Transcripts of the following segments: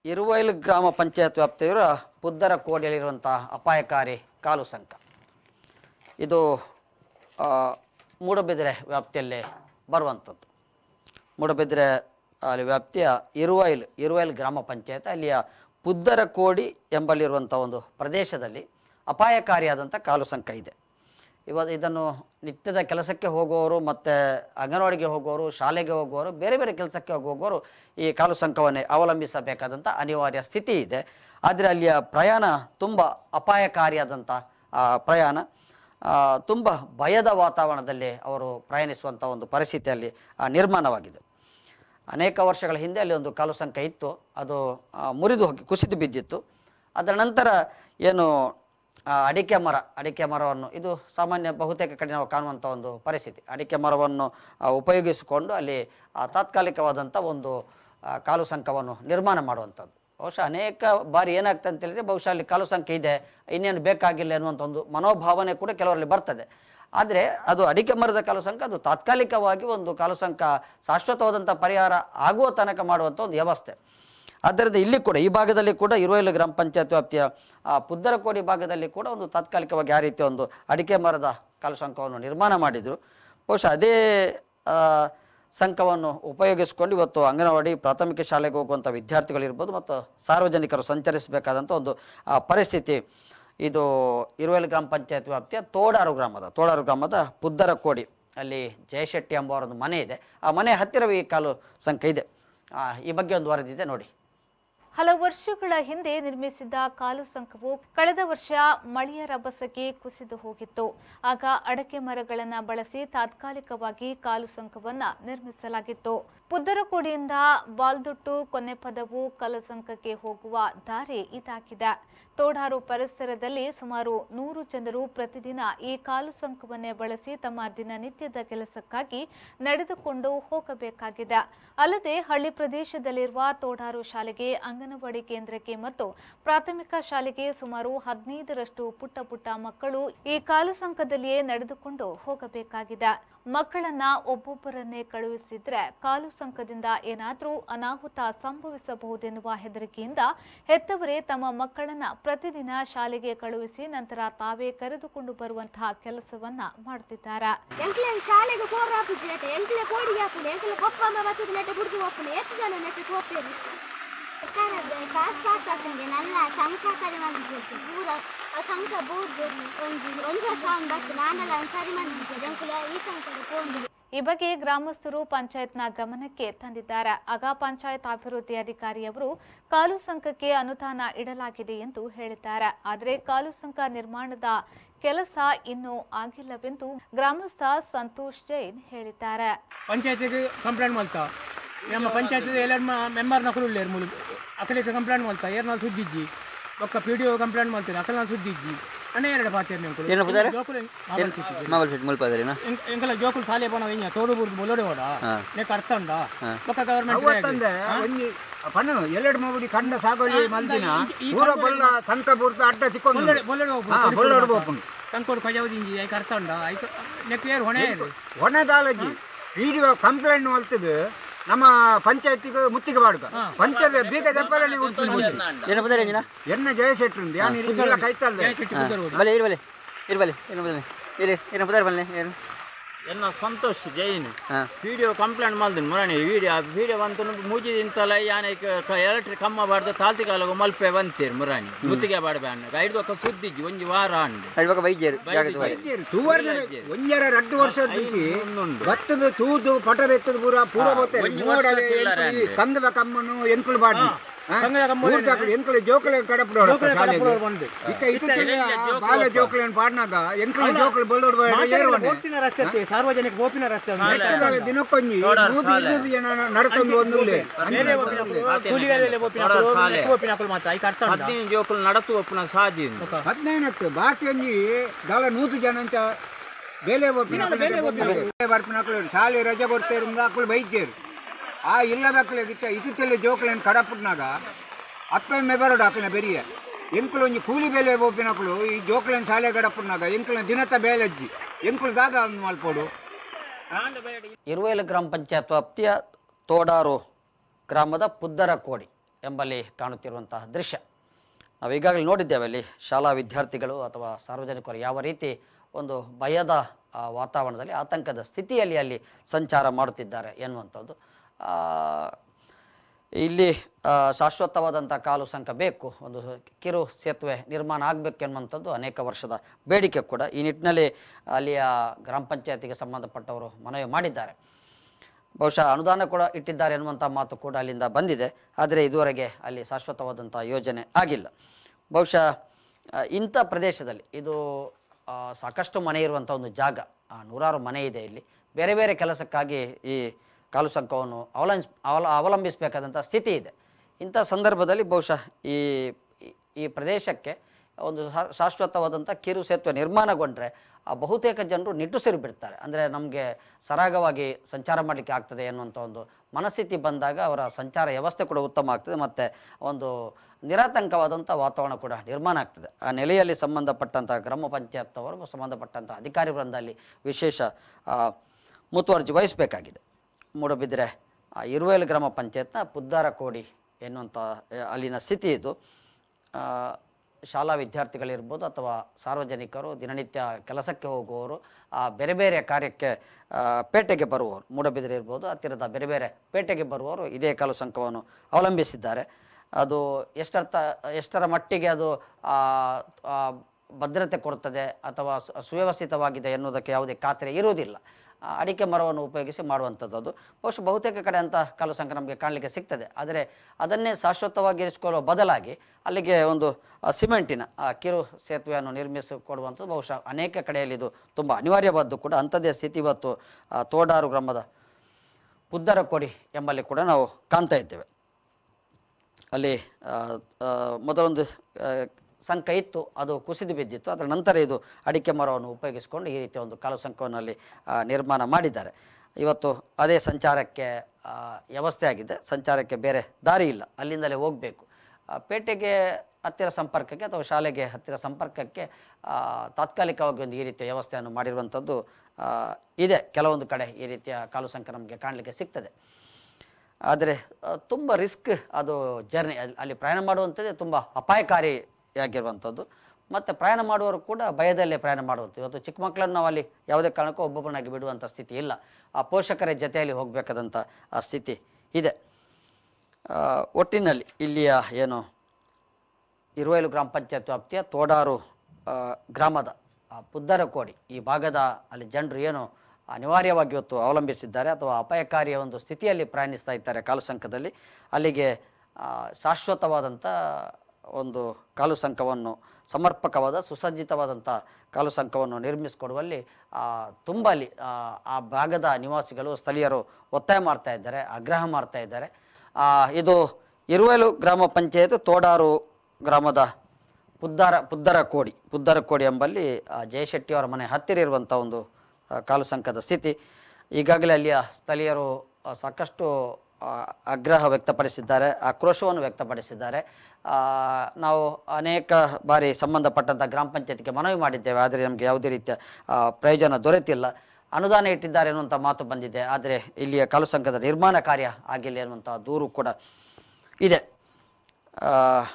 ಇರುವೈಲು ಗ್ರಾಮ ಪಂಚಾಯತ್ ವ್ಯಾಪ್ತಿಯಿರುವ ಪುದ್ದರ ಕೋಡಿಯಲ್ಲಿರುವಂಥ ಅಪಾಯಕಾರಿ ಕಾಲು ಸಂಕ ಇದು ಆ, ಮೂಡಬಿದಿರೆ ವ್ಯಾಪ್ತಿಯಲ್ಲಿ ಬರುವಂಥದ್ದು ಮೂಡಬಿದಿರೆ ಅಲ್ಲಿ ವ್ಯಾಪ್ತಿಯ ಇರುವೈಲ್ ಇರುವೈಲ್ ಗ್ರಾಮ ಪಂಚಾಯತ್ ಅಲ್ಲಿಯ ಪುದ್ದರ ಕೋಡಿ ಎಂಬಲ್ಲಿರುವಂಥ ಒಂದು ಪ್ರದೇಶದಲ್ಲಿ ಅಪಾಯಕಾರಿಯಾದಂಥ ಕಾಲು ಸಂಕ ಇದೆ ಇವತ್ತು ಇದನ್ನು ನಿತ್ಯದ ಕೆಲಸಕ್ಕೆ ಹೋಗುವವರು ಮತ್ತು ಅಂಗನವಾಡಿಗೆ ಹೋಗುವವರು ಶಾಲೆಗೆ ಹೋಗುವವರು ಬೇರೆ ಬೇರೆ ಕೆಲಸಕ್ಕೆ ಹೋಗುವವರು ಈ ಕಾಲು ಸಂಕವನ್ನೇ ಅವಲಂಬಿಸಬೇಕಾದಂಥ ಅನಿವಾರ್ಯ ಸ್ಥಿತಿ ಇದೆ ಆದರೆ ಅಲ್ಲಿಯ ಪ್ರಯಾಣ ತುಂಬ ಅಪಾಯಕಾರಿಯಾದಂಥ ಆ, ಪ್ರಯಾಣ ಆ, ತುಂಬ ಭಯದ ವಾತಾವರಣದಲ್ಲಿ ಅವರು ಪ್ರಯಾಣಿಸುವಂಥ ಒಂದು ಪರಿಸ್ಥಿತಿಯಲ್ಲಿ ಆ, ನಿರ್ಮಾಣವಾಗಿದೆ ಅನೇಕ ವರ್ಷಗಳ ಹಿಂದೆ ಅಲ್ಲಿ ಒಂದು ಕಾಲು ಸಂಕ ಇತ್ತು ಅದು ಆ, ಮುರಿದು ಹೋಗಿ ಕುಸಿದು ಬಿದ್ದಿತ್ತು ಅದರ ನಂತರ ಏನು ಆ, ಅಡಿಕೆ ಮರ ಅಡಿಕೆ ಮರವನ್ನು ಇದು ಸಾಮಾನ್ಯ ಬಹುತೇಕ ಕಡೆ ನಾವು ಕಾಣುವಂಥ ಒಂದು ಪರಿಸ್ಥಿತಿ ಅಡಿಕೆ ಮರವನ್ನು ಆ, ಉಪಯೋಗಿಸಿಕೊಂಡು ಅಲ್ಲಿ ಆ, ತಾತ್ಕಾಲಿಕವಾದಂಥ ಒಂದು ಆ, ಕಾಲು ಸಂಕವನ್ನು ನಿರ್ಮಾಣ ಮಾಡುವಂಥದ್ದು ಬಹುಶಃ ಅನೇಕ ಬಾರಿ ಏನಾಗ್ತದೆ ಅಂತ ಹೇಳಿದ್ರೆ ಬಹುಶಃ ಅಲ್ಲಿ ಕಾಲು ಸಂಖ್ಯೆ ಇದೆ ಇನ್ನೇನು ಬೇಕಾಗಿಲ್ಲ ಅನ್ನುವಂಥ ಒಂದು ಮನೋಭಾವನೆ ಕೂಡ ಕೆಲವರಲ್ಲಿ ಬರ್ತದೆ ಆದರೆ ಅದು ಅಡಿಕೆ ಮರದ ಕಾಲು ಸಂಕ ಅದು ತಾತ್ಕಾಲಿಕವಾಗಿ ಒಂದು ಕಾಲು ಸಂಕ ಶಾಶ್ವತವಾದಂಥ ಪರಿಹಾರ ಆಗುವ ತನಕ ಮಾಡುವಂಥ ಒಂದು ವ್ಯವಸ್ಥೆ ಆದ್ದರಿಂದ ಇಲ್ಲಿ ಕೂಡ ಈ ಭಾಗದಲ್ಲಿ ಕೂಡ ಇರುವೈಲು ಗ್ರಾಮ ಪಂಚಾಯತ್ ವ್ಯಾಪ್ತಿಯ ಆ, ಪುದ್ದರಕೋಡಿ ಭಾಗದಲ್ಲಿ ಕೂಡ ಒಂದು ತಾತ್ಕಾಲಿಕವಾಗಿ ಆ ರೀತಿಯ ಒಂದು ಅಡಿಕೆ ಮರದ ಕಾಲು ಸಂಕವನ್ನು ನಿರ್ಮಾಣ ಮಾಡಿದರು ಬಹುಶಃ ಅದೇ ಆ, ಸಂಕವನ್ನು ಉಪಯೋಗಿಸಿಕೊಂಡು ಇವತ್ತು ಅಂಗನವಾಡಿ ಪ್ರಾಥಮಿಕ ಶಾಲೆಗೆ ಹೋಗುವಂಥ ವಿದ್ಯಾರ್ಥಿಗಳಿರ್ಬೋದು ಮತ್ತು ಸಾರ್ವಜನಿಕರು ಸಂಚರಿಸಬೇಕಾದಂಥ ಒಂದು ಆ, ಪರಿಸ್ಥಿತಿ ಇದು ಇರುವೆಲ್ ಗ್ರಾಮ ಪಂಚಾಯತ್ ವ್ಯಾಪ್ತಿಯ ತೋಡಾರು ಗ್ರಾಮದ ತೋಡಾರು ಗ್ರಾಮದ ಪುದ್ದರ ಕೋಡಿ ಅಲ್ಲಿ ಜಯಶೆಟ್ಟಿ ಎಂಬವರ ಒಂದು ಮನೆ ಇದೆ ಆ ಮನೆ ಹತ್ತಿರವೇ ಈ ಕಾಲು ಸಂಕ ಇದೆ ಆ, ಈ ಬಗ್ಗೆ ಒಂದು ವರದಿದೆ ನೋಡಿ ಹಲವು ವರ್ಷಗಳ ಹಿಂದೆ ನಿರ್ಮಿಸಿದ್ದ ಕಾಲು ಸಂಕವು ಕಳೆದ ವರ್ಷ ಮಳೆಯ ರಭಸಕ್ಕೆ ಕುಸಿದು ಹೋಗಿತ್ತು ಆಗ ಅಡಕೆ ಮರಗಳನ್ನು ಬಳಸಿ ತಾತ್ಕಾಲಿಕವಾಗಿ ಕಾಲು ಸಂಕವನ್ನ ನಿರ್ಮಿಸಲಾಗಿತ್ತು ಪುದ್ದರಕೋಡಿಯಿಂದ ಬಾಲ್ದೊಟ್ಟು ಕೊನೆಪದವು ಕಲಸಂಕಕ್ಕೆ ಹೋಗುವ ದಾರಿ ಇದಾಗಿದೆ ತೋಡಾರು ಪರಿಸರದಲ್ಲಿ ಸುಮಾರು ನೂರು ಜನರು ಪ್ರತಿದಿನ ಈ ಕಾಲು ಸಂಕವನ್ನೇ ಬಳಸಿ ತಮ್ಮ ದಿನನಿತ್ಯದ ಕೆಲಸಕ್ಕಾಗಿ ನಡೆದುಕೊಂಡು ಹೋಗಬೇಕಾಗಿದೆ ಅಲ್ಲದೆ ಹಳ್ಳಿ ಪ್ರದೇಶದಲ್ಲಿರುವ ತೋಡಾರು ಶಾಲೆಗೆ ಅಂಗನವಾಡಿ ಕೇಂದ್ರಕ್ಕೆ ಮತ್ತು ಪ್ರಾಥಮಿಕ ಶಾಲೆಗೆ ಸುಮಾರು ಹದಿನೈದರಷ್ಟು ಪುಟ್ಟ ಪುಟ್ಟ ಮಕ್ಕಳು ಈ ಕಾಲು ಸಂಕದಲ್ಲಿಯೇ ನಡೆದುಕೊಂಡು ಹೋಗಬೇಕಾಗಿದೆ ಮಕ್ಕಳನ್ನ ಒಬ್ಬೊಬ್ಬರನ್ನೇ ಕಳುಹಿಸಿದ್ರೆ ಕಾಲು ಸಂಕದಿಂದ ಏನಾದರೂ ಅನಾಹುತ ಸಂಭವಿಸಬಹುದೆನ್ನುವ ಹೆದರಿಕೆಯಿಂದ ಹೆತ್ತವರೇ ತಮ್ಮ ಮಕ್ಕಳನ್ನ ಪ್ರತಿದಿನ ಶಾಲೆಗೆ ಕಳುಹಿಸಿ ನಂತರ ತಾವೇ ಕರೆದುಕೊಂಡು ಬರುವಂತಹ ಕೆಲಸವನ್ನ ಮಾಡುತ್ತಿದ್ದಾರೆ ಎಂಕ್ಲೆ ಶಾಲೆಗೆ ಕೋರ್ ಹಾಪಿಸಿ ನೆಟ್ಟೆ ಎಂಕ್ಲೆ ಕೋಡಿಗೆ ಹಾಪುನೆ ಎಂಕ್ಲೆ ಪಪ್ಪ ಅಮ್ಮ ಬರ್ತದೆ ನೆಟ್ಟೆ ಬುಡ್ದು ಹೋಗ್ತಾನೆ ಎಷ್ಟು ಜನ ನೆಟ್ಟೆ ಹೋಗ್ತೇನೆ ಕಾಸ್ ಕಾಸ್ ಆಗ್ತದೆ ನನ್ನ ಶಂಕ ಸರಿ ಮಾಡಿದ್ದೆ ಪೂರ ಆ ಶಂಕ ಬೋರ್ದು ಒಂದು ಒಂದು ವರ್ಷ ಒಂದು ಬರ್ತದೆ ನಾನೆಲ್ಲ ಒಂದು ಸರಿ ಮಾಡಿದ್ದೆ ಎಂಕ್ಲೆ ಈ ಶಂಕದ ಫೋನ್ ಈ ಬಗ್ಗೆ ಗ್ರಾಮಸ್ಥರು ಪಂಚಾಯತ್ನ ಗಮನಕ್ಕೆ ತಂದಿದ್ದಾರೆ ಆಗ ಪಂಚಾಯತ್ ಅಭಿವೃದ್ಧಿ ಅಧಿಕಾರಿಯವರು ಕಾಲು ಸಂಕಕ್ಕೆ ಅನುದಾನ ಇಡಲಾಗಿದೆ ಎಂದು ಹೇಳಿದ್ದಾರೆ ಆದರೆ ಕಾಲು ಸಂಕ ನಿರ್ಮಾಣದ ಕೆಲಸ ಇನ್ನೂ ಆಗಿಲ್ಲವೆಂದು ಗ್ರಾಮಸ್ಥ ಸಂತೋಷ್ ಜೈನ್ ಹೇಳಿದ್ದಾರೆ ಪಂಚಾಯತಿಗೆ ಕಂಪ್ಲೇಂಟ್ ಮಾಡ್ತಾ ನಮ್ಮ ಪಂಚಾಯತ್ ಎಲ್ಲರ ಮೆಂಬರ್ನ ಕುರುಳ್ಳೇರು ಮೂಲ ಅಕಲಿಗೆ ಕಂಪ್ಲೇಂಟ್ ಮಾಡ್ತಾ ಏರ್ನ ಸುದ್ದಿಜ್ಜಿ ಒಕ್ಕ ಪಿ ಡಿ ಒ ಕಂಪ್ಲೇಂಟ್ ಮಾಡ್ತಾರೆ ಅಕಲ್ನ ಸುದ್ದಿಜ್ಜಿ ಅಣ್ಣ ಎರಡು ಪಾತಿಯರ್ ನೀವು ಏನು ಪುದಾರೆ? ಜೋಕುಲು ಮಾವಲ್ ಸಿಟ್ ಮುಲ್ಪಾದ್ರಿನಾ ಎಂಕಲ ಜೋಕುಲು ಸಾಲೆ ಬಣ ಇಂಜ ತೋಡು ಬುರ್ದು ಬೊಲೋಡೆ ಓಡ ನೆಕ್ ಅರ್ಥ ಉಂಡ ಒಕ್ಕ ಗವರ್ಮೆಂಟ್ ಅವತ್ತಂದೆ ಒಂಜಿ ಪನ್ನು ಎಲ್ಲೆಡು ಮಗುಡಿ ಕಂಡ ಸಾಗೋಲಿ ಮಲ್ದಿನ ಊರ ಬಲ್ಲ ಸಂಕ ಬುರ್ತ ಅಡ್ಡ ತಿಕ್ಕೊಂಡು ಬೊಲ್ಲೋಡೆ ಹಾ, ಬೊಲ್ಲೋಡು ಹೋಗ್ಕೊಂಡು ತಂಕೋಡು ಕಜಾವದಿಂಜಿ ಐಕ ಅರ್ಥ ಉಂಡ ಐಕ ನೆಕ್ ಏರ್ ಹೊಣೆ ಇದೆ ಹೊಣೆದಾಲಜಿ ವಿಡಿಯೋ ಕಂಪ್ಲೇಂಟ್ ಮಲ್ತದು ನಮ್ಮ ಪಂಚಾಯತಿಗೆ ಮುತ್ತಿಗೆ ಬಾಡುಗ ಪಂಚಾಯತ್ ಬೀಗ ದಪ್ಪಲಲ್ಲಿ ಉಂಟು ಏನು ಪುದಾರೆ ಅಂಜನ ಎನ್ನ ಜಯಶೆಟ್ರು ಉಂಟು ಯಾನು ಇಲ್ಲ ಕೈತಲ್ದೆ ಶೆಟ್ಟಿ ಬುದ್ಧರು ಬಲೆ ಇರ್ಬಲೆ ಇರ್ಬಲೆ ಏನು ಬಲೆ ಇರಿ ಏನು ಪುದಾರೆ ಬಲ್ಲೆ ಏನು ಎನ್ನ ಸಂತೋಷ್ ಜೈನ್ ಹಾ. ವಿಡಿಯೋ ಕಂಪ್ಲೇಂಟ್ ಮಾಡ್ದಿನಿ ಮುರಾಣಿ ವಿಡಿಯೋ ವಿಡಿಯೋ ಬಂತು ಮುಜಿದಿಂತಲ ಯಾನೈಕ್ ಎಲೆಕ್ಟ್ರಿಕ್ ಕಮ್ಮ ಬಾರ್ದು ತಾಲ್ತಿ ಕಾಲಗು ಮಲ್ಪೆ ಬಂತೀರಿ ಮುರಾಣಿ ಮುತ್ತಿಗೆ ಬಾಡ್ಬೆ ಅಣ್ಣ ಐದು ಒಕ್ಕ ಸುದ್ದಿಜ್ಜಿ ಒಂಜಿ ವಾರ ಅಂಡ್ ಅಡ್ವಾಗ ವೈದ್ಯರು ಜಾಗದ ವೈದ್ಯರು ತೂವರ್ನ ಒಂಜರ ಎರಡು ವರ್ಷದ ಬಿಚ್ಚಿ ಭತ್ತದ ತೂದು ಪಟದ ಎತ್ತದ ಪೂರ ಪೂರ ಬೋತೆ ಒಂಜಿ ಮೋಡಲೆ ವರ್ಷ ಚಿಲ್ಲರೆ ಎಂಕುಲು ಅಂದೆ. ಕಂದದ ಕಮ್ಮನು ಎಂಕುಲು ಬಾಡಿ ಕಂದದ ಕಮ್ಮನು ಎಂಕುಲು ಜೋಕುಲೆ ಕಡಪಡ ಜೋಕುಲೆ ಕಡಪಡೋರು ಬಂದು. ಇಕ್ಕ ಇತ್ತ ಬಾಲ ಜೋಕುಲೆ ಪಾಡ್ನಾಗ ಎಂಕುಲು ಜೋಕುಲು ಬಲ್ಲೋಡು ಏರುವನೆ ಬೋಪಿನ ರಸ್ತೆ ಸಾರ್ವಜನಿಕ ಬೋಪಿನ ರಸ್ತೆ ಉಂಟು. ಲೆಕ್ಕದಲ್ಲಿ ದಿನಕ್ಕೊಂಜಿ ನೂರು ಇನ್ನೂರು ಜನ ನಡ್ಕೊಂಡು ಒಂದು ಬೇರೆ ಬೋಪಿನ ಹಾಕಲು, ಕೂಲಿಗಾರರೇ ಬೋಪಿನ ಹಾಕಲು, ಶಾಲೆ. ನೆಕ್ ಬೋಪಿನ ಹಾಕಲು ಮಾತ್ರ ಐಕ ಅರ್ಥ ಉಂಡ ಹದಿನೈದು ಜೋಕುಲು ನಡತು ಒಪ್ಪನ ಸಾಜಿನ್ ಹದಿನೈನತ್ತು ಬಾಕಿ ಒಂಜಿ ದಾಲ ನೂತು ಜನ ಅಂತ ಬೇಲೆ ಬರ್ಪಿನಕ್ಕಳು ಶಾಲೆ ರಜೆ ಕೊಡ್ತೇರು ಮಕ್ಕಳು ಬೈತೇರು ಆ ಇಲ್ಲದಕ್ಕಲೆ ಗಿತ್ತ ಇತ್ತಿಲ್ಲ ಜೋಕುಲೇನು ಕಡಪುಟ್ನಾಗ ಅಪ್ಪೆಮ್ಮೆ ಬರೋಡು ಆಕನ ಬೆರಿಯ ಎಂಕುಲು ಒಂಜಿ ಕೂಲಿ ಬೇಲೆ ಬೋಪಿನಕ್ಕಳು ಈ ಜೋಕುಲೇನು ಶಾಲೆ ಗಡಪುಟ್ನಾಗ ಎಂಕುಲ ದಿನತ ಬೇಲಜ್ಜಿ ಎಂಕುಲು ದಾದ ಒಂದು ಮಲ್ಪೋಡು ಇರುವೇಲು ಗ್ರಾಮ ಪಂಚಾಯತ್ ವ್ಯಾಪ್ತಿಯ ತೋಡಾರು ಗ್ರಾಮದ ಪುದ್ದರ ಕೋಡಿ ಎಂಬಲ್ಲಿ ಕಾಣುತ್ತಿರುವಂತಹ ದೃಶ್ಯ ನಾವು ಈಗಾಗಲೇ ನೋಡಿದ್ದೇವೆ ಅಲ್ಲಿ ಶಾಲಾ ವಿದ್ಯಾರ್ಥಿಗಳು ಅಥವಾ ಸಾರ್ವಜನಿಕರು ಯಾವ ರೀತಿ ಒಂದು ಭಯದ ಆ, ವಾತಾವರಣದಲ್ಲಿ ಆತಂಕದ ಸ್ಥಿತಿಯಲ್ಲಿ ಅಲ್ಲಿ ಸಂಚಾರ ಮಾಡುತ್ತಿದ್ದಾರೆ ಎನ್ನುವಂಥದ್ದು ಆ, ಇಲ್ಲಿ ಆ, ಶಾಶ್ವತವಾದಂಥ ಕಾಲು ಸಂಕ ಬೇಕು ಒಂದು ಕಿರು ಸೇತುವೆ ನಿರ್ಮಾಣ ಆಗಬೇಕು ಎನ್ನುವಂಥದ್ದು ಅನೇಕ ವರ್ಷದ ಬೇಡಿಕೆ ಕೂಡ ಈ ನಿಟ್ಟಿನಲ್ಲಿ ಅಲ್ಲಿಯ ಗ್ರಾಮ ಪಂಚಾಯತಿಗೆ ಸಂಬಂಧಪಟ್ಟವರು ಮನವಿ ಮಾಡಿದ್ದಾರೆ ಬಹುಶಃ ಅನುದಾನ ಕೂಡ ಇಟ್ಟಿದ್ದಾರೆ ಎನ್ನುವಂಥ ಮಾತು ಕೂಡ ಅಲ್ಲಿಂದ ಬಂದಿದೆ ಆದರೆ ಇದುವರೆಗೆ ಅಲ್ಲಿ ಶಾಶ್ವತವಾದಂಥ ಯೋಜನೆ ಆಗಿಲ್ಲ ಬಹುಶಃ ಆ, ಇಂಥ ಪ್ರದೇಶದಲ್ಲಿ ಇದು ಆ, ಸಾಕಷ್ಟು ಮನೆ ಇರುವಂಥ ಒಂದು ಜಾಗ ಆ, ನೂರಾರು ಮನೆ ಇದೆ ಇಲ್ಲಿ ಬೇರೆ ಬೇರೆ ಕೆಲಸಕ್ಕಾಗಿ ಈ ಕಾಲು ಸಂಕವನ್ನು ಅವಲಂಬಿ ಅವಲ ಅವಲಂಬಿಸಬೇಕಾದಂಥ ಸ್ಥಿತಿ ಇದೆ ಇಂಥ ಸಂದರ್ಭದಲ್ಲಿ ಬಹುಶಃ ಈ ಈ- ಈ ಪ್ರದೇಶಕ್ಕೆ ಒಂದು ಶಾ- ಶಾಶ್ವತವಾದಂಥ ಕಿರು ಸೇತುವೆ ನಿರ್ಮಾಣಗೊಂಡ್ರೆ ಆ ಬಹುತೇಕ ಜನರು ನಿಟ್ಟುಸಿರು ಬಿಡ್ತಾರೆ ಅಂದರೆ ನಮಗೆ ಸರಾಗವಾಗಿ ಸಂಚಾರ ಮಾಡಲಿಕ್ಕೆ ಆಗ್ತದೆ ಎನ್ನುವಂಥ ಒಂದು ಮನಸ್ಥಿತಿ ಬಂದಾಗ ಅವರ ಸಂಚಾರ ವ್ಯವಸ್ಥೆ ಕೂಡ ಉತ್ತಮ ಆಗ್ತದೆ ಮತ್ತು ಒಂದು ನಿರಾತಂಕವಾದಂಥ ವಾತಾವರಣ ಕೂಡ ನಿರ್ಮಾಣ ಆಗ್ತದೆ ಆ ನೆಲೆಯಲ್ಲಿ ಸಂಬಂಧಪಟ್ಟಂಥ ಗ್ರಾಮ ಪಂಚಾಯತ್ ಅವರು ಸಂಬಂಧಪಟ್ಟಂಥ ಅಧಿಕಾರಿ ವೃಂದ ಅಲ್ಲಿ ವಿಶೇಷ ಆ, ಮುತುವರ್ಜಿ ವಹಿಸಬೇಕಾಗಿದೆ ಮೂಡಬಿದ್ರೆ ಆ ಇರುವೇಲು ಗ್ರಾಮ ಪಂಚಾಯತ್ನ ಪುದ್ದಾರ ಕೋಡಿ ಎನ್ನುವಂಥ ಆ, ಅಲ್ಲಿನ ಸ್ಥಿತಿ ಇದು ಆ, ಶಾಲಾ ವಿದ್ಯಾರ್ಥಿಗಳಿರ್ಬೋದು ಅಥವಾ ಸಾರ್ವಜನಿಕರು ದಿನನಿತ್ಯ ಕೆಲಸಕ್ಕೆ ಹೋಗುವವರು ಆ ಬೇರೆ ಬೇರೆ ಕಾರ್ಯಕ್ಕೆ ಆ, ಪೇಟೆಗೆ ಬರುವವರು ಮೂಡಬಿದಿರೆ ಇರ್ಬೋದು ಹತ್ತಿರದ ಬೇರೆ ಬೇರೆ ಪೇಟೆಗೆ ಬರುವವರು ಇದೇ ಕಾಲು ಸಂಕವನ್ನು ಅವಲಂಬಿಸಿದ್ದಾರೆ ಅದು ಎಷ್ಟರ್ಥ ಎಷ್ಟರ ಮಟ್ಟಿಗೆ ಅದು ಆ, ಆ, ಭದ್ರತೆ ಕೊಡ್ತದೆ ಅಥವಾ ಸು- ಸುವ್ಯವಸ್ಥಿತವಾಗಿದೆ ಎನ್ನುವುದಕ್ಕೆ ಯಾವುದೇ ಖಾತ್ರಿ ಇರುವುದಿಲ್ಲ ಆ, ಅಡಿಕೆ ಮರವನ್ನು ಉಪಯೋಗಿಸಿ ಮಾಡುವಂಥದ್ದು ಅದು ಬಹುಶಃ ಬಹುತೇಕ ಕಡೆ ಅಂತ ಕಾಲು ಸಂಖ್ಯೆ ನಮಗೆ ಕಾಣಲಿಕ್ಕೆ ಸಿಗ್ತದೆ ಆದರೆ ಅದನ್ನೇ ಶಾಶ್ವತವಾಗಿ ಇರಿಸಿಕೊಳ್ಳುವ ಬದಲಾಗಿ ಅಲ್ಲಿಗೆ ಒಂದು ಆ, ಸಿಮೆಂಟಿನ ಆ ಕಿರು ಸೇತುವೆಯನ್ನು ನಿರ್ಮಿಸಿಕೊಡುವಂಥದ್ದು ಬಹುಶಃ ಅನೇಕ ಕಡೆಯಲ್ಲಿ ಇದು ತುಂಬ ಅನಿವಾರ್ಯವಾದ್ದು ಕೂಡ ಅಂಥದ್ದೇ ಸ್ಥಿತಿ ಇವತ್ತು ಆ, ತೋಡಾರು ಗ್ರಾಮದ ಪುದ್ದರಕೊಡಿ ಎಂಬಲ್ಲಿ ಕೂಡ ನಾವು ಕಾಣ್ತಾ ಇದ್ದೇವೆ ಅಲ್ಲಿ ಆ, ಆ, ಮೊದಲೊಂದು ಆ, ಸಂಕ ಇತ್ತು ಅದು ಕುಸಿದು ಬಿದ್ದಿತ್ತು ಅದರ ನಂತರ ಇದು ಅಡಿಕೆ ಮರವನ್ನು ಉಪಯೋಗಿಸಿಕೊಂಡು ಈ ರೀತಿಯ ಒಂದು ಕಾಲು ಸಂಕವನ್ನು ಅಲ್ಲಿ ಆ, ನಿರ್ಮಾಣ ಮಾಡಿದ್ದಾರೆ ಇವತ್ತು ಅದೇ ಸಂಚಾರಕ್ಕೆ ಆ, ವ್ಯವಸ್ಥೆ ಆಗಿದೆ ಸಂಚಾರಕ್ಕೆ ಬೇರೆ ದಾರಿ ಇಲ್ಲ ಅಲ್ಲಿಂದಲೇ ಹೋಗಬೇಕು ಪೇಟೆಗೆ ಹತ್ತಿರ ಸಂಪರ್ಕಕ್ಕೆ ಅಥವಾ ಶಾಲೆಗೆ ಹತ್ತಿರ ಸಂಪರ್ಕಕ್ಕೆ ಆ, ತಾತ್ಕಾಲಿಕವಾಗಿ ಒಂದು ಈ ರೀತಿಯ ವ್ಯವಸ್ಥೆಯನ್ನು ಮಾಡಿರುವಂಥದ್ದು ಆ, ಇದೆ ಕೆಲವೊಂದು ಕಡೆ ಈ ರೀತಿಯ ಕಾಲು ಸಂಕ ನಮಗೆ ಕಾಣಲಿಕ್ಕೆ ಸಿಗ್ತದೆ ಆದರೆ ತುಂಬ ರಿಸ್ಕ್ ಅದು ಜರ್ನಿ ಅಲ್ಲಿ ಪ್ರಯಾಣ ಮಾಡುವಂಥದ್ದೇ ತುಂಬ ಅಪಾಯಕಾರಿಯಾಗಿರುವಂಥದ್ದು ಮತ್ತು ಪ್ರಯಾಣ ಮಾಡುವವರು ಕೂಡ ಭಯದಲ್ಲೇ ಪ್ರಯಾಣ ಮಾಡುವಂಥದ್ದು ಇವತ್ತು ಚಿಕ್ಕ ಮಕ್ಕಳನ್ನು ನಾವು ಅಲ್ಲಿ ಯಾವುದೇ ಕಾರಣಕ್ಕೂ ಒಬ್ಬೊಬ್ಬನಾಗಿ ಬಿಡುವಂಥ ಸ್ಥಿತಿ ಇಲ್ಲ ಆ ಪೋಷಕರ ಜೊತೆಯಲ್ಲಿ ಹೋಗಬೇಕಾದಂಥ ಆ ಸ್ಥಿತಿ ಇದೆ ಆ, ಒಟ್ಟಿನಲ್ಲಿ ಇಲ್ಲಿಯ ಏನು ಇರುವೈಲು ಗ್ರಾಮ ಪಂಚಾಯತ್ ವ್ಯಾಪ್ತಿಯ ತೋಡಾರು ಆ, ಗ್ರಾಮದ ಆ, ಪುದ್ದರಕೋಡಿ ಈ ಭಾಗದ ಅಲ್ಲಿ ಜನರು ಏನು ಅನಿವಾರ್ಯವಾಗಿ ಇವತ್ತು ಅವಲಂಬಿಸಿದ್ದಾರೆ ಅಥವಾ ಅಪಾಯಕಾರಿಯ ಒಂದು ಸ್ಥಿತಿಯಲ್ಲಿ ಪ್ರಯಾಣಿಸ್ತಾ ಇದ್ದಾರೆ ಕಾಲು ಸಂಕದಲ್ಲಿ ಅಲ್ಲಿಗೆ ಆ, ಶಾಶ್ವತವಾದಂಥ ಒಂದು ಕಾಲು ಸಂಕವನ್ನು ಸಮರ್ಪಕವಾದ ಸುಸಜ್ಜಿತವಾದಂಥ ಕಾಲು ಸಂಕವನ್ನು ನಿರ್ಮಿಸಿಕೊಡುವಲ್ಲಿ ಆ, ತುಂಬ ಅಲ್ಲಿ ಆ, ಆ ಭಾಗದ ನಿವಾಸಿಗಳು ಸ್ಥಳೀಯರು ಒತ್ತಾಯ ಮಾಡ್ತಾ ಇದ್ದಾರೆ ಆಗ್ರಹ ಮಾಡ್ತಾ ಇದ್ದಾರೆ ಆ, ಇದು ಇರುವೆಲು ಗ್ರಾಮ ಪಂಚಾಯತ್ ತೋಡಾರು ಗ್ರಾಮದ ಪುದ್ದಾರ ಪುದ್ದರ ಕೋಡಿ ಪುದ್ದರ ಕೋಡಿ ಎಂಬಲ್ಲಿ ಆ, ಜಯಶೆಟ್ಟಿ ಅವರ ಮನೆ ಹತ್ತಿರ ಇರುವಂಥ ಒಂದು ಆ, ಕಾಲು ಸಂಕದ ಸ್ಥಿತಿ ಈಗಾಗಲೇ ಅಲ್ಲಿಯ ಸ್ಥಳೀಯರು ಆ, ಸಾಕಷ್ಟು ಆ, ಆಗ್ರಹ ವ್ಯಕ್ತಪಡಿಸಿದ್ದಾರೆ ಆಕ್ರೋಶವನ್ನು ವ್ಯಕ್ತಪಡಿಸಿದ್ದಾರೆ ಆ, ನಾವು ಅನೇಕ ಬಾರಿ ಸಂಬಂಧಪಟ್ಟಂಥ ಗ್ರಾಮ ಪಂಚಾಯತ್ಗೆ ಮನವಿ ಮಾಡಿದ್ದೇವೆ ಆದರೆ ನಮಗೆ ಯಾವುದೇ ರೀತಿಯ ಆ, ಪ್ರಯೋಜನ ದೊರೆತಿಲ್ಲ ಅನುದಾನ ಇಟ್ಟಿದ್ದಾರೆ ಎನ್ನುವಂಥ ಮಾತು ಬಂದಿದೆ ಆದರೆ ಇಲ್ಲಿಯ ಕಾಲು ಸಂಘದ ನಿರ್ಮಾಣ ಕಾರ್ಯ ಆಗಿಲ್ಲ ಎನ್ನುವಂಥ ದೂರು ಕೂಡ ಇದೆ ಆ,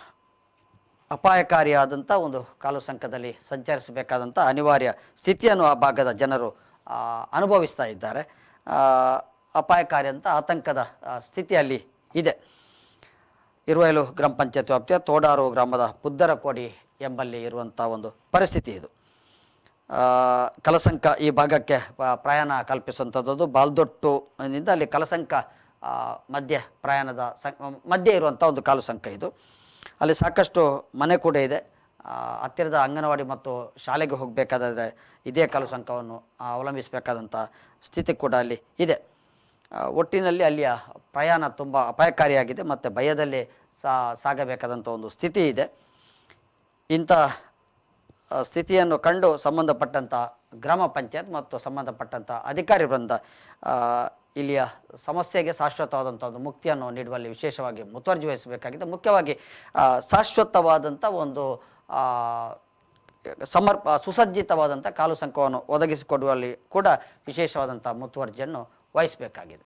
ಅಪಾಯಕಾರಿಯಾದಂಥ ಒಂದು ಕಾಲು ಸಂಕದಲ್ಲಿ ಸಂಚರಿಸಬೇಕಾದಂಥ ಅನಿವಾರ್ಯ ಸ್ಥಿತಿಯನ್ನು ಆ ಭಾಗದ ಜನರು ಆ, ಅನುಭವಿಸ್ತಾ ಇದ್ದಾರೆ ಆ, ಅಪಾಯಕಾರಿ ಅಂತ ಆತಂಕದ ಆ, ಸ್ಥಿತಿಯಲ್ಲಿ ಇದೆ ಇರುವೈಲು ಗ್ರಾಮ ಪಂಚಾಯತ್ ವ್ಯಾಪ್ತಿಯ ತೋಡಾರು ಗ್ರಾಮದ ಪುದ್ದರಕೋಡಿ ಎಂಬಲ್ಲಿ ಇರುವಂಥ ಒಂದು ಪರಿಸ್ಥಿತಿ ಇದು ಆ, ಕಲಸಂಕ ಈ ಭಾಗಕ್ಕೆ ಪ- ಪ್ರಯಾಣ ಕಲ್ಪಿಸುವಂಥದ್ದು ಬಾಲ್ದೊಟ್ಟು ನಿಂದ ಅಲ್ಲಿ ಕಲಸಂಕ ಆ, ಮಧ್ಯ ಪ್ರಯಾಣದ ಸಂ ಮಧ್ಯೆ ಇರುವಂಥ ಒಂದು ಕಾಲು ಸಂಕ ಇದು ಅಲ್ಲಿ ಸಾಕಷ್ಟು ಮನೆ ಕೂಡ ಇದೆ ಆ, ಹತ್ತಿರದ ಅಂಗನವಾಡಿ ಮತ್ತು ಶಾಲೆಗೆ ಹೋಗಬೇಕಾದ್ರೆ ಇದೇ ಕಾಲು ಸಂಕವನ್ನು ಆ, ಅವಲಂಬಿಸಬೇಕಾದಂಥ ಸ್ಥಿತಿ ಕೂಡ ಅಲ್ಲಿ ಇದೆ ಆ, ಒಟ್ಟಿನಲ್ಲಿ ಅಲ್ಲಿಯ ಪ್ರಯಾಣ ತುಂಬ ಅಪಾಯಕಾರಿಯಾಗಿದೆ ಮತ್ತು ಭಯದಲ್ಲಿ ಸಾ ಸಾಗಬೇಕಾದಂಥ ಒಂದು ಸ್ಥಿತಿ ಇದೆ ಇಂಥ ಆ, ಸ್ಥಿತಿಯನ್ನು ಕಂಡು ಸಂಬಂಧಪಟ್ಟಂಥ ಗ್ರಾಮ ಪಂಚಾಯತ್ ಮತ್ತು ಸಂಬಂಧಪಟ್ಟಂಥ ಅಧಿಕಾರಿ ವೃಂದ ಆ, ಇಲ್ಲಿಯ ಸಮಸ್ಯೆಗೆ ಶಾಶ್ವತವಾದಂಥ ಒಂದು ಮುಕ್ತಿಯನ್ನು ನೀಡುವಲ್ಲಿ ವಿಶೇಷವಾಗಿ ಮುತುವರ್ಜಿ ವಹಿಸಬೇಕಾಗಿದೆ ಮುಖ್ಯವಾಗಿ ಆ, ಶಾಶ್ವತವಾದಂಥ ಒಂದು ಆ, ಸಮರ್ಪ ಸುಸಜ್ಜಿತವಾದಂಥ ಕಾಲು ಸಂಕವನ್ನು ಒದಗಿಸಿಕೊಡುವಲ್ಲಿ ಕೂಡ ವಿಶೇಷವಾದಂಥ ಮುತುವರ್ಜಿಯನ್ನು ವಹಿಸಬೇಕಾಗಿದೆ